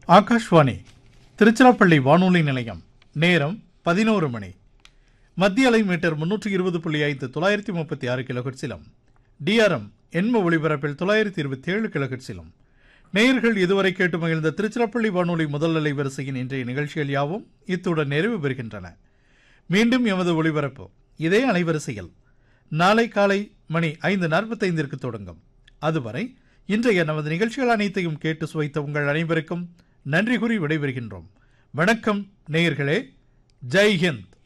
ஆகாஷ்வாணி திருச்சிராப்பள்ளி வானொலி நிலையம் நேரம் பதினோரு மணி மத்திய அலை மீட்டர் முன்னூற்றி இருபது புள்ளி ஐந்து தொள்ளாயிரத்தி முப்பத்தி ஆறு கிலோஹெட்ஸிலும் டிஆர்எம் எண்ம ஒளிபரப்பில் தொள்ளாயிரத்தி இருபத்தி ஏழு கிலோஹெட்ஸிலும் நேயர்கள் இதுவரை கேட்டு மகிழ்ந்த திருச்சிராப்பள்ளி வானொலி முதல் அலை வரிசையின் இன்றைய நிகழ்ச்சிகள் யாவும் இத்துடன் நிறைவு பெறுகின்றன மீண்டும் எமது ஒளிபரப்பு இதே அலைவரிசையில் நாளை காலை மணி ஐந்து நாற்பத்தைந்திற்கு தொடங்கும் அதுவரை இன்றைய நமது நிகழ்ச்சிகள் அனைத்தையும் கேட்டு சுவைத்த உங்கள் அனைவருக்கும் நன்றி கூறி விடைபெறுகின்றோம் வணக்கம் நேயர்களே ஜெய் ஹிந்த்